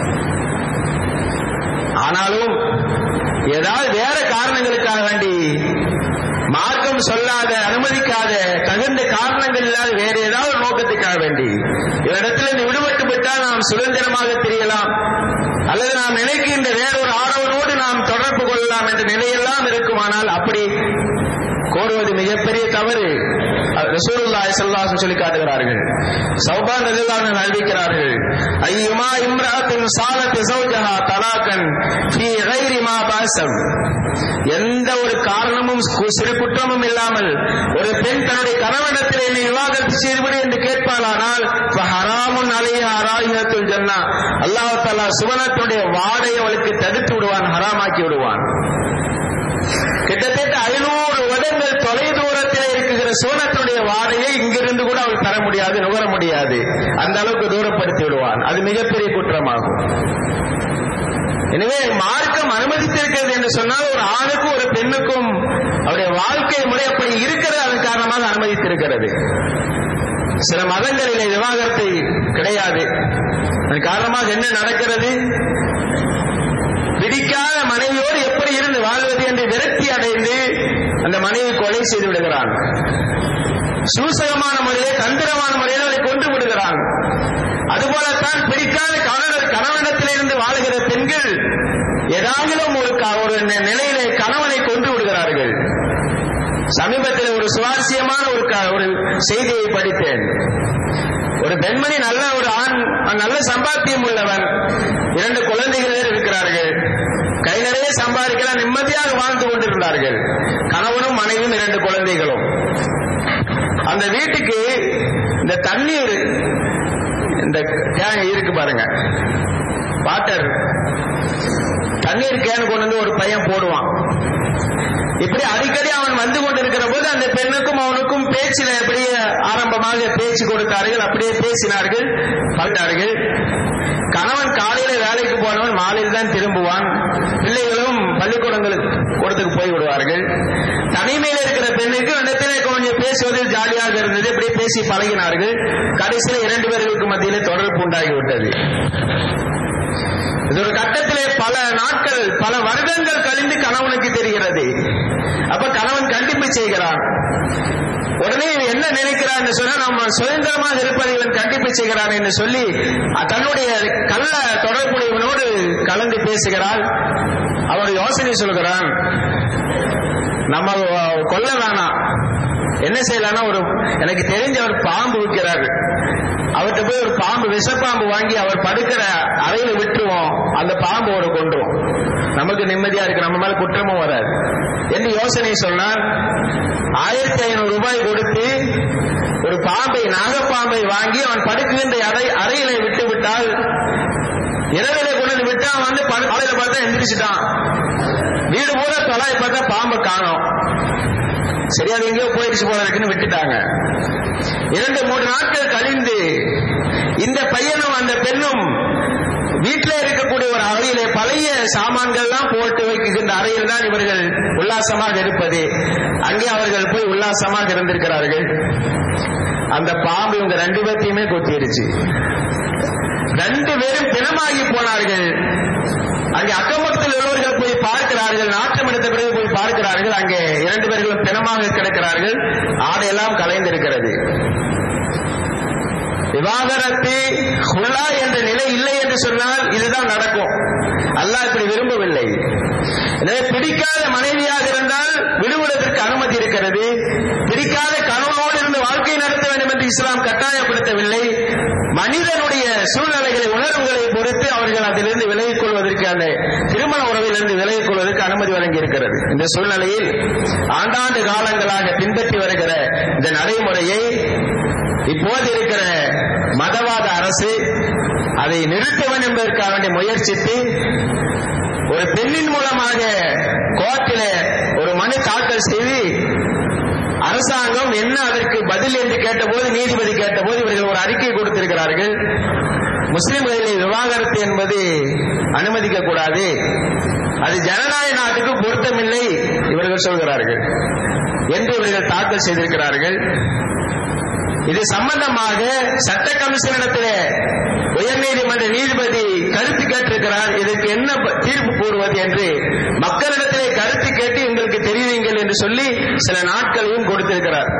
ஆனாலும் ஏதாவது வேற காரணங்களுக்காக வேண்டி மார்க்கம் சொல்லாத அனுமதிக்காத தகுந்த காரணங்கள் இல்லாத வேற ஏதாவது நோக்கத்துக்காக வேண்டி இவரிடத்தில் இருந்து விடுபட்டு விட்டால் நாம் சுதந்திரமாக தெரியலாம் அல்லது நாம் நினைக்கின்ற வேறொரு ஆடவனோடு நாம் தொடர்பு கொள்ளலாம் என்ற நிலையெல்லாம் இருக்குமானால் அப்படி கோருவது மிகப்பெரிய தவறு ரசூலுல்லாஹி ஸல்லல்லாஹு சொல்லி காட்டுகிறார்கள் சௌபான் ரலியல்லாஹு அறிவிக்கிறார்கள் ஐயுமா இம்ராத்தின் சாலத் ஜௌஜஹா தலாகன் ஃபீ கைரி மா பாசம் எந்த ஒரு காரணமும் சிறு குற்றமும் இல்லாமல் ஒரு பெண் தன்னுடைய கணவனிடத்தில் என்னை விவாகரத்து செய்துவிடு என்று கேட்பாளானால் ஹராமுன் அலைய அராயினத்துல் ஜன்னா அல்லாஹ் தாலா சுவனத்துடைய வாடை அவளுக்கு தடுத்து விடுவான் ஹராமாக்கி விடுவான் கிட்டத்தட்ட ஐநூறு வருடங்கள் தொலை தூரத்தில் இருக்கிற சோனத்துடைய வாடையை இங்கிருந்து கூட அவள் தர முடியாது நுகர முடியாது அந்த அளவுக்கு தூரப்படுத்தி விடுவான் அது மிகப்பெரிய குற்றமாகும் எனவே மார்க்கம் அனுமதித்திருக்கிறது என்று சொன்னால் ஒரு ஆணுக்கும் ஒரு பெண்ணுக்கும் அவருடைய வாழ்க்கை முறை அப்படி இருக்கிறது அதன் காரணமாக அனுமதித்திருக்கிறது சில மதங்களிலே விவாகரத்தை கிடையாது அதன் காரணமாக என்ன நடக்கிறது பிடிக்காத மனைவியோடு எப்படி இருந்து வாழ்வது என்று விரக்தி அடைந்து அந்த மனைவி கொலை செய்து விடுகிறான் சூசகமான முறையிலே தந்திரமான முறையில் அதை கொண்டு விடுகிறான் அதுபோலத்தான் பிடிக்காத கணவர் கணவனிடத்திலிருந்து வாழுகிற பெண்கள் ஏதாகிலும் ஒரு ஒரு நிலையிலே கணவனை கொண்டு விடுகிறார்கள் சமீபத்தில் ஒரு சுவாரஸ்யமான ஒரு ஒரு செய்தியை படித்தேன் ஒரு பெண்மணி நல்ல ஒரு ஆண் நல்ல சம்பாத்தியம் உள்ளவன் இரண்டு குழந்தைகள் இருக்கிறார்கள் கை நிறைய சம்பாதிக்கலாம் நிம்மதியாக வாழ்ந்து கொண்டிருந்தார்கள் கணவனும் மனைவியும் இரண்டு குழந்தைகளும் அந்த வீட்டுக்கு இந்த தண்ணீர் இந்த கேன் இருக்கு பாருங்க வாட்டர் தண்ணீர் கேன் கொண்டு வந்து ஒரு பையன் போடுவான் இப்படி அடிக்கடி அவன் வந்து கொண்டிருக்கிற போது அந்த பெண்ணுக்கும் அவனுக்கும் பேச்சில் அப்படியே ஆரம்பமாக பேச்சு கொடுத்தார்கள் அப்படியே பேசினார்கள் பார்த்தார்கள் கணவன் காலையில வேலைக்கு போனவன் மாலையில் தான் திரும்புவான் பிள்ளைகளும் பள்ளிக்கூடங்களுக்கு கூடத்துக்கு போய் விடுவார்கள் தனிமையில் இருக்கிற பெண்ணுக்கு இடத்திலே கொஞ்சம் பேசுவதில் ஜாலியாக இருந்தது இப்படி பேசி பழகினார்கள் கடைசியில் இரண்டு பேர்களுக்கு மத்தியிலே தொடர்பு உண்டாகிவிட்டது இது ஒரு கட்டத்திலே பல நாட்கள் பல வருடங்கள் கழிந்து கணவனுக்கு தெரிகிறது அப்ப கணவன் கண்டிப்பு செய்கிறான் உடனே இவன் என்ன நினைக்கிறான் என்று சொன்னா நம்ம சுதந்திரமாக இருப்பதை இவன் கண்டிப்பு செய்கிறான் என்று சொல்லி தன்னுடைய கள்ள தொடர்புடையவனோடு கலந்து பேசுகிறாள் அவன் யோசனை சொல்கிறான் நம்ம கொல்ல வேணாம் என்ன செய்யலாம்னா ஒரு எனக்கு தெரிஞ்ச ஒரு பாம்பு விற்கிறாரு அவர்கிட்ட போய் ஒரு பாம்பு விஷப்பாம்பு வாங்கி அவர் படுக்கிற அறையில விட்டுருவோம் அந்த பாம்பு ஒரு கொண்டுரும் நமக்கு நிம்மதியா இருக்கு நம்ம மேல குற்றமும் வராது என்று யோசனை சொன்னார் ஆயிரத்தி ஐநூறு ரூபாய் கொடுத்து ஒரு பாம்பை நாகப்பாம்பை வாங்கி அவன் படுக்குகின்ற அறை அறையில விட்டு விட்டால் இரவில கொண்டு வந்து விட்டு அவன் வந்து அறையில பார்த்தா எந்திரிச்சிட்டான் வீடு பூரா தொலாய் பார்த்தா பாம்பை காணும் சரி அது எங்கேயோ போயிடுச்சு போல இருக்குன்னு விட்டுட்டாங்க இரண்டு மூன்று நாட்கள் கழிந்து இந்த பையனும் அந்த பெண்ணும் வீட்டில இருக்கக்கூடிய ஒரு அறையிலே பழைய சாமான்கள் எல்லாம் போட்டு வைக்கின்ற அறையில் தான் இவர்கள் உல்லாசமாக இருப்பது அங்கே அவர்கள் போய் உல்லாசமாக இருந்திருக்கிறார்கள் அந்த பாம்பு இவங்க ரெண்டு பேர்த்தையுமே கொத்திருச்சு ரெண்டு பேரும் பிணமாகி போனார்கள் அங்கே அக்கம்பக்கத்தில் உள்ளவர்கள் போய் பார்க்கிறார்கள் நாட்டம் எடுத்த பிறகு போய் பார்க்கிறார்கள் அங்கே இரண்டு பேர்களும் பிணமாக கிடக்கிறார்கள் ஆடையெல்லாம் கலைந்திருக்கிறது விவாகரத்து ஹுல்லா என்ற நிலை இல்லை என்று சொன்னால் இதுதான் நடக்கும் அல்லாஹ் இப்படி விரும்பவில்லை எனவே பிடிக்காத மனைவியாக இருந்தால் விடுவதற்கு அனுமதி இருக்கிறது பிடிக்காத கணவனோடு இருந்து வாழ்க்கை நடத்த வேண்டும் என்று இஸ்லாம் கட்டாயப்படுத்தவில்லை மனிதனுடைய சூழ்நிலைகளை உணர்வுகளை பொறுத்து அவர்கள் அதிலிருந்து விலகிக் கொள்வதற்கு அந்த திருமண உறவிலிருந்து விலகிக் கொள்வதற்கு அனுமதி வழங்கி இருக்கிறது இந்த சூழ்நிலையில் ஆண்டாண்டு காலங்களாக பின்பற்றி வருகிற இந்த நடைமுறையை இப்போது இருக்கிற மதவாத அரசு அதை நிறுத்த வேண்டும் என்பதற்காக வேண்டிய முயற்சித்து ஒரு பெண்ணின் மூலமாக கோர்ட்டில ஒரு மனு தாக்கல் செய்து அரசாங்கம் என்ன அதற்கு பதில் என்று கேட்டபோது நீதிபதி கேட்டபோது இவர்கள் ஒரு அறிக்கை கொடுத்திருக்கிறார்கள் முஸ்லிம்களில் விவாகரத்து என்பது அனுமதிக்க கூடாது அது ஜனநாயக நாட்டுக்கு பொருத்தமில்லை இவர்கள் சொல்கிறார்கள் என்று இவர்கள் தாக்கல் செய்திருக்கிறார்கள் இது சம்பந்தமாக சட்ட கமிஷனிடத்திலே உயர்நீதிமன்ற நீதிபதி கருத்து கேட்டிருக்கிறார் இதற்கு என்ன தீர்ப்பு கூறுவது என்று மக்களிடத்திலே கருத்து கேட்டு எங்களுக்கு தெரிவிங்கள் என்று சொல்லி சில நாட்களையும் கொடுத்திருக்கிறார்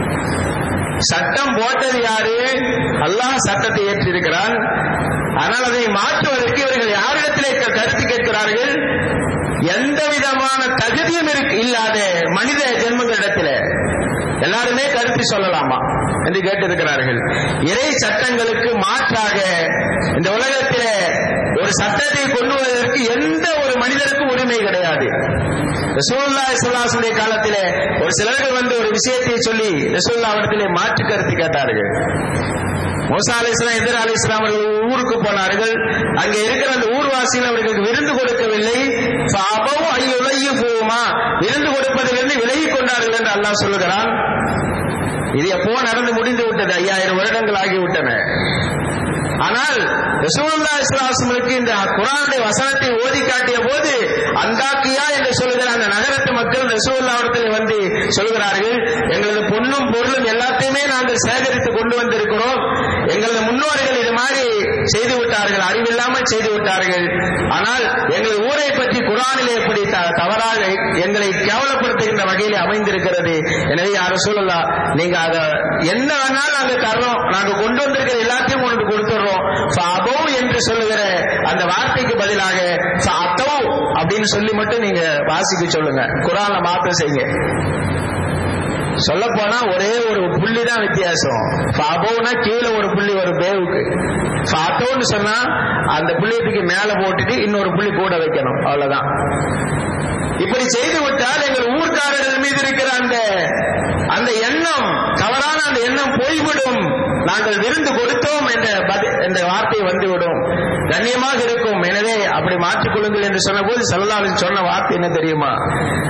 சட்டம் போட்டது யாரு அல்லாஹ் சட்டத்தை ஏற்றிருக்கிறான் ஆனால் அதை மாற்றுவதற்கு இவர்கள் யாரிடத்திலே கருத்து கேட்கிறார்கள் எந்த விதமான தகுதியும் இல்லாத மனித ஜென்மங்களிடத்திலே எல்லாருமே கருத்து சொல்லலாமா என்று கேட்டிருக்கிறார்கள் இறை சட்டங்களுக்கு மாற்றாக இந்த உலகத்திலே ஒரு சட்டத்தை கொண்டு வருவதற்கு எந்த ஒரு மனிதருக்கும் உரிமை கிடையாது ரசூல்லா இஸ்லாசுடைய காலத்திலே ஒரு சிலர்கள் வந்து ஒரு விஷயத்தை சொல்லி ரசூல்லா இடத்திலே மாற்று கருத்து கேட்டார்கள் மூசா அலி இஸ்லாம் எதிர் அலி இஸ்லாம் அவர்கள் ஊருக்கு போனார்கள் அங்கே இருக்கிற அந்த ஊர்வாசிகள் அவர்களுக்கு விருந்து கொடுக்கவில்லை அபவும் ஐயுலையும் போகுமா விருந்து கொடுப்பதிலிருந்து விலகி கொண்டார்கள் என்று அல்லாஹ் சொல்லுகிறான் இது எப்போ நடந்து முடிந்து விட்டது ஐயாயிரம் வருடங்கள் ஆகிவிட்டன ஆனால் ரசூலுல்லா இஸ்லாசமுக்கு இந்த குரானுடைய வசனத்தை ஓதி காட்டிய போது அந்தாக்கியா என்று சொல்லுகிற அந்த நகரத்து மக்கள் ரசூல்லாவிடத்தில் வந்து சொல்கிறார்கள் எங்களது பொண்ணும் பொருளும் எல்லாத்தையுமே நாங்கள் சேகரித்து கொண்டு வந்திருக்கிறோம் எங்களது முன்னோர்கள் இது மாதிரி செய்து விட்டார்கள் அறிவில்லாமல் செய்து விட்டார்கள் ஆனால் எங்கள் ஊரை பற்றி குரானிலே எப்படி தவறாக எங்களை கேவலப்படுத்துகின்ற வகையில் அமைந்திருக்கிறது எனவே யார சொல்லலாம் நீங்க அதை என்ன வேணாலும் நாங்க தர்றோம் நாங்க கொண்டு வந்திருக்கிற எல்லாத்தையும் கொண்டு கொடுத்துடுறோம் அபோ என்று சொல்லுகிற அந்த வார்த்தைக்கு பதிலாக அத்தோ அப்படின்னு சொல்லி மட்டும் நீங்க வாசிக்க சொல்லுங்க குரான்ல மாற்றம் செய்யுங்க சொல்ல போனா ஒரே ஒரு புள்ளி தான் வித்தியாசம் ஃபாபோனா கீழே ஒரு புள்ளி வரும் பேவுக்கு ஃபாத்தோன்னு சொன்னா அந்த புள்ளியத்துக்கு மேல போட்டுட்டு இன்னொரு புள்ளி கூட வைக்கணும் அவ்வளவுதான் இப்படி செய்து விட்டால் எங்கள் ஊர்க்காரர்கள் மீது இருக்கிற அந்த அந்த எண்ணம் தவறான அந்த எண்ணம் போய்விடும் நாங்கள் விருந்து கொடுத்தோம் என்ற என்ற வார்த்தை வந்துவிடும் கண்ணியமாக இருக்கும் எனவே அப்படி மாற்றிக் கொள்ளுங்கள் என்று சொன்ன போது சல்லாவின் சொன்ன வார்த்தை என்ன தெரியுமா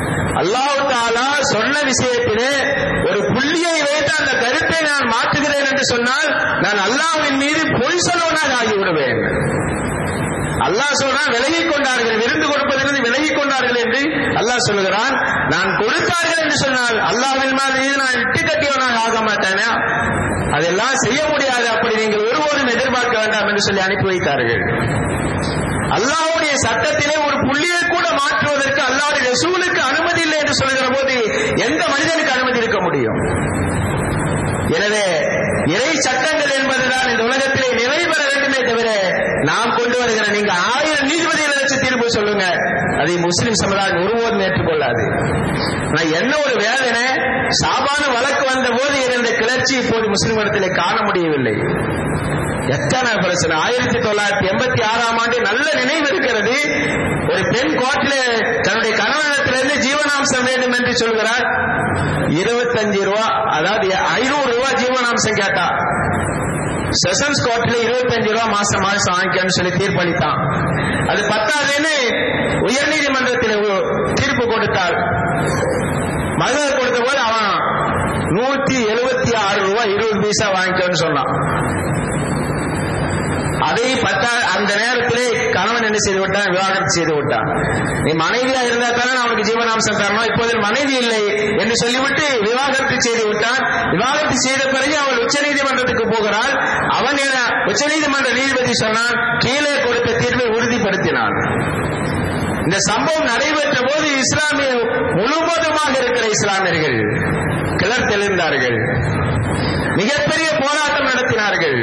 அல்லாஹு தாலா சொன்ன விஷயத்திலே ஒரு புள்ளியை வைத்து அந்த கருத்தை நான் மாற்றுகிறேன் என்று என்று சொன்னால் நான் அல்லாஹ்வின் மீது பொய் சொல்லுவனாக ஆகிவிடுவேன் அல்லாஹ் சொல்றான் விலகிக் கொண்டார்கள் விருந்து கொடுப்பதிலிருந்து விலகிக் கொண்டார்கள் என்று அல்லாஹ் சொல்லுகிறான் நான் கொடுத்தார்கள் என்று சொன்னால் அல்லாஹ்வின் மீது நான் இட்டு கட்டியவனாக ஆக மாட்டேனா அதெல்லாம் செய்ய முடியாது அப்படி நீங்கள் ஒருபோதும் எதிர்பார்க்க வேண்டாம் என்று சொல்லி அனுப்பி வைத்தார்கள் அல்லாஹ்வுடைய சட்டத்திலே ஒரு புள்ளியை கூட மாற்றுவதற்கு அல்லாஹ்வுடைய ரசூலுக்கு அனுமதி இல்லை என்று சொல்கிற போது எந்த மனிதனுக்கு அனுமதி இருக்க முடியும் எனவே இறை சட்டங்கள் என்பதுதான் இந்த உலகத்திலே நிறைவேற வேண்டுமே தவிர நாம் கொண்டு வருகிற நீங்க ஆயிரம் நீதிபதிகளை வச்சு தீர்ப்பு சொல்லுங்க அதை முஸ்லிம் சமுதாயம் ஒருபோதும் ஏற்றுக்கொள்ளாது நான் என்ன ஒரு வேதனை சாபான வழக்கு வந்த போது இருந்த கிளர்ச்சி இப்போது முஸ்லிம் இடத்திலே காண முடியவில்லை எத்தனை பிரச்சனை ஆயிரத்தி தொள்ளாயிரத்தி எண்பத்தி ஆறாம் ஆண்டு நல்ல நினைவு இருக்கிறது ஒரு பெண் கோர்ட்டிலே தன்னுடைய கணவனிடத்திலிருந்து ஜீவனாம்சம் வேண்டும் என்று சொல்கிறார் இருபத்தஞ்சு ரூபா அதாவது ஐநூறு ரூபாய் ஜீவனாம்சம் கேட்டா செஷன்ஸ் கோர்ட்ல இருபத்தஞ்சு ரூபா மாசம் மாசம் வாங்கிக்கன்னு சொல்லி தீர்ப்பளித்தான் அது பத்தாதுன்னு உயர்நீதிமன்றத்தில் ஒரு தீர்ப்பு கொடுத்தார் மகன் கொடுத்த போது அவன் நூத்தி எழுபத்தி ஆறு ரூபாய் இருபது பைசா வாங்கிக்கன்னு சொன்னான் அதை பத்தா அந்த நேரத்திலே கணவன் என்ன செய்து விட்டான் விவாகரத்து செய்து விட்டான் நீ மனைவியா இருந்தா தானே அவனுக்கு ஜீவனாம்சம் தரணும் இப்போது மனைவி இல்லை என்று சொல்லிவிட்டு விவாகரத்து செய்து விட்டான் விவாகரத்து செய்த பிறகு அவள் உச்ச நீதிமன்றத்துக்கு போகிறாள் அவன் என உச்ச நீதிமன்ற நீதிபதி சொன்னான் கீழே கொடுத்த தீர்வை உறுதிப்படுத்தினான் இந்த சம்பவம் நடைபெற்ற போது இஸ்லாமிய முழுவதுமாக இருக்கிற இஸ்லாமியர்கள் கிளர் தெளிந்தார்கள் மிகப்பெரிய போராட்டம் நடத்தினார்கள்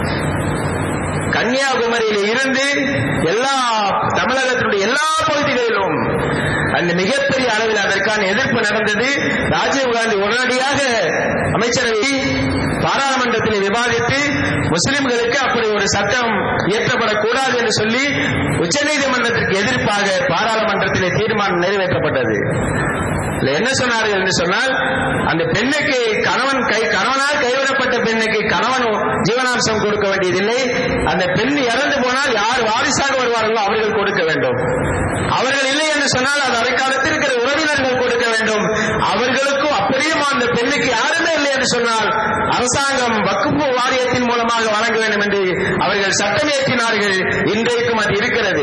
கன்னியாகுமரியில் இருந்து எல்லா தமிழகத்தினுடைய எல்லா பகுதிகளிலும் அந்த மிகப்பெரிய அளவில் அதற்கான எதிர்ப்பு நடந்தது ராஜீவ்காந்தி உடனடியாக அமைச்சரவை பாராளுமன்றத்தில் விவாதித்து முஸ்லிம்களுக்கு அப்படி ஒரு சட்டம் இயற்றப்படக்கூடாது என்று சொல்லி உச்சநீதிமன்றத்திற்கு எதிர்ப்பாக பாராளுமன்றத்திலே தீர்மானம் நிறைவேற்றப்பட்டது இதுல என்ன சொன்னார்கள் என்று சொன்னால் அந்த பெண்ணுக்கு கணவன் கை கணவனால் கைவிடப்பட்ட பெண்ணுக்கு கணவன் ஜீவனாம்சம் கொடுக்க வேண்டியதில்லை அந்த பெண் இறந்து போனால் யார் வாரிசாக வருவார்களோ அவர்கள் கொடுக்க வேண்டும் அவர்கள் இல்லை என்று சொன்னால் அது அரைக்காலத்தில் இருக்கிற உறவினர்கள் கொடுக்க வேண்டும் அவர்களுக்கும் அப்படியே அந்த பெண்ணுக்கு யாருமே இல்லை என்று சொன்னால் அரசாங்கம் வக்குப்பு வாரியத்தின் மூலமாக வழங்க வேண்டும் என்று அவர்கள் சட்டம் ஏற்றினார்கள் இன்றைக்கும் அது இருக்கிறது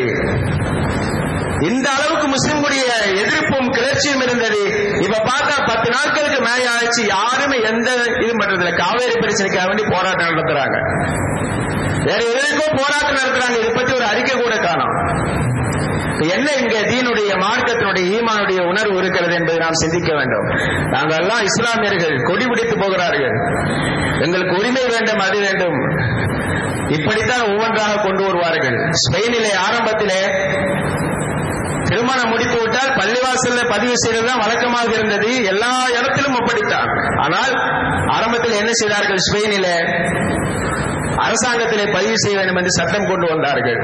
இந்த அளவுக்கு முஸ்லிம்களுடைய எதிர்ப்பும் கிளர்ச்சியும் இருந்தது இப்ப பார்த்தா பத்து நாட்களுக்கு மேல ஆயிடுச்சு யாருமே எந்த இது பண்றதில்ல காவேரி பிரச்சனைக்காக வேண்டி போராட்டம் நடத்துறாங்க வேற எதற்கும் போராட்டம் நடத்துறாங்க இதை பத்தி ஒரு அறிக்கை கூட காணும் என்ன இங்க தீனுடைய மார்க்கத்தினுடைய ஈமானுடைய உணர்வு இருக்கிறது என்பதை நாம் சிந்திக்க வேண்டும் நாங்கள் எல்லாம் இஸ்லாமியர்கள் கொடி பிடித்து போகிறார்கள் எங்களுக்கு உரிமை வேண்டும் அது வேண்டும் இப்படித்தான் ஒவ்வொன்றாக கொண்டு வருவார்கள் ஸ்பெயினிலே ஆரம்பத்திலே திருமணம் முடித்து விட்டால் பள்ளிவாசல்ல பதிவு செய்வதுதான் வழக்கமாக இருந்தது எல்லா இடத்திலும் அப்படித்தான் ஆனால் ஆரம்பத்தில் என்ன செய்தார்கள் ஸ்பெயினில அரசாங்கத்திலே பதிவு செய்ய வேண்டும் என்று சட்டம் கொண்டு வந்தார்கள்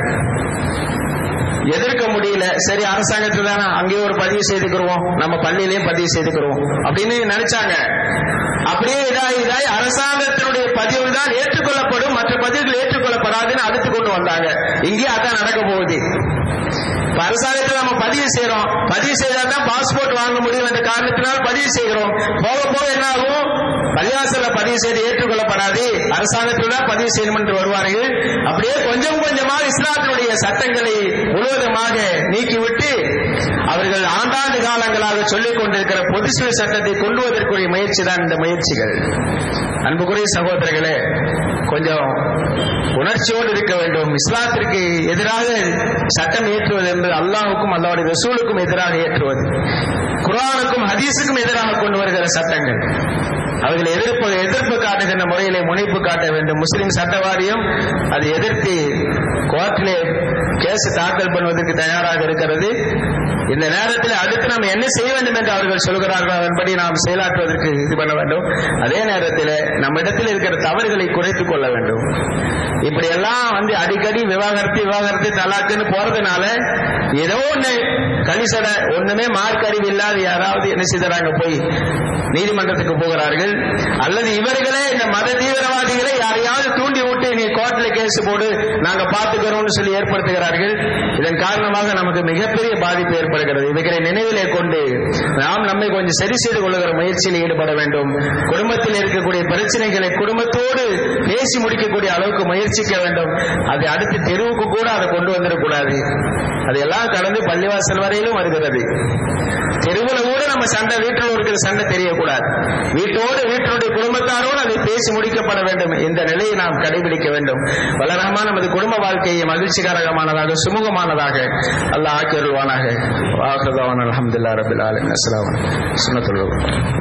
எதிர்க்க முடியல சரி அரசாங்கத்தில் தானே அங்கேயே ஒரு பதிவு செய்துக்கிறோம் நம்ம பள்ளியிலையும் பதிவு செய்துக்கிறோம் அப்படின்னு நினைச்சாங்க அப்படியே இதாய் இதாய் அரசாங்கத்தினுடைய பதிவு தான் ஏற்றுக்கொள்ளப்படும் மற்ற பதிவுகள் ஏற்றுக்கொள்ளப்படாதுன்னு அடுத்து கொண்டு வந்தாங்க இங்கே அதான் நடக்க போகுது இப்ப அரசாங்கத்தில் நம்ம பதிவு செய்யறோம் பதிவு செய்தா தான் பாஸ்போர்ட் வாங்க முடியும் என்ற காரணத்தினால் பதிவு செய்கிறோம் போக போக என்ன ஆகும் பள்ளிவாசல்ல பதிவு செய்து ஏற்றுக்கொள்ளப்படாது அரசாங்கத்தில் தான் பதிவு செய்யணும் என்று வருவார்கள் அப்படியே கொஞ்சம் கொஞ்சமாக இஸ்லாத்தினுடைய சட்டங்களை முழுவதுமாக நீக்கிவிட்டு அவர்கள் ஆண்டாண்டு காலங்களாக சொல்லிக் கொண்டிருக்கிற பொது சில சட்டத்தை கொண்டு வருவதற்குரிய முயற்சி தான் இந்த முயற்சிகள் அன்புக்குரிய சகோதரர்களே கொஞ்சம் உணர்ச்சியோடு இருக்க வேண்டும் இஸ்லாத்திற்கு எதிராக சட்டம் ஏற்றுவது என்பது அல்லாஹுக்கும் அல்லாவுடைய ரசூலுக்கும் எதிராக ஏற்றுவது குரானுக்கும் ஹதீஸுக்கும் எதிராக கொண்டு வருகிற சட்டங்கள் அவர்கள் எதிர்ப்பு எதிர்ப்பு காட்டுகின்ற முறையிலே முனைப்பு காட்ட வேண்டும் முஸ்லிம் சட்ட வாரியம் அதை எதிர்த்து கோர்ட்டிலே கேஸ் தாக்கல் பண்ணுவதற்கு தயாராக இருக்கிறது இந்த நேரத்தில் அடுத்து நாம் என்ன செய்ய வேண்டும் என்று அவர்கள் சொல்கிறார்கள் அதன்படி நாம் செயலாற்றுவதற்கு இது பண்ண வேண்டும் அதே நேரத்தில் நம்ம இடத்தில் இருக்கிற தவறுகளை குறைத்துக் கொள்ள வேண்டும் இப்படி எல்லாம் வந்து அடிக்கடி விவாகரத்து விவாகரத்து தலாக்குன்னு போறதுனால ஏதோ ஒண்ணு கணிசட ஒண்ணுமே மார்க் அறிவு இல்லாத யாராவது என்ன செய்தாங்க போய் நீதிமன்றத்துக்கு போகிறார்கள் அல்லது இவர்களே இந்த மத தீவிரவாதிகளை யாரையாவது தூண்டி விட்டு நீ கோர்ட்ல கேஸ் போடு நாங்க பாத்துக்கிறோம்னு சொல்லி ஏற்படுத்துகிறார்கள் இதன் காரணமாக நமக்கு மிகப்பெரிய பாதிப்பு ஏற்படுகிறது இவைகளை நினைவிலே கொண்டு நாம் நம்மை கொஞ்சம் சரி செய்து கொள்ளுகிற முயற்சியில் ஈடுபட வேண்டும் குடும்பத்தில் இருக்கக்கூடிய பிரச்சனைகளை குடும்பத்தோடு பேசி முடிக்கக்கூடிய அளவுக்கு முயற்சிக்க வேண்டும் அது அடுத்து தெருவுக்கு கூட அதை கொண்டு வந்துடக்கூடாது அதையெல்லாம் கடந்து பள்ளிவாசல் வரையிலும் வருகிறது தெருவில் கூட நம்ம சண்டை வீட்டில் இருக்கிற சண்டை தெரியக்கூடாது வீட்டோடு வீட்டினுடைய குடும்பத்தாரோடு அதை பேசி முடிக்கப்பட வேண்டும் இந்த நிலையை நாம் கடைபிடிக்க வேண்டும் வளரமா நமது குடும்ப வாழ்க்கையை மகிழ்ச்சிகரமானதாக சுமூகமானதாக அல்லாஹ் ஆக்கியருள்வானாக வாக்குதான் அலமதுல்லா ரபில் ஆலம் அஸ்லாம் சுனத்துள்ள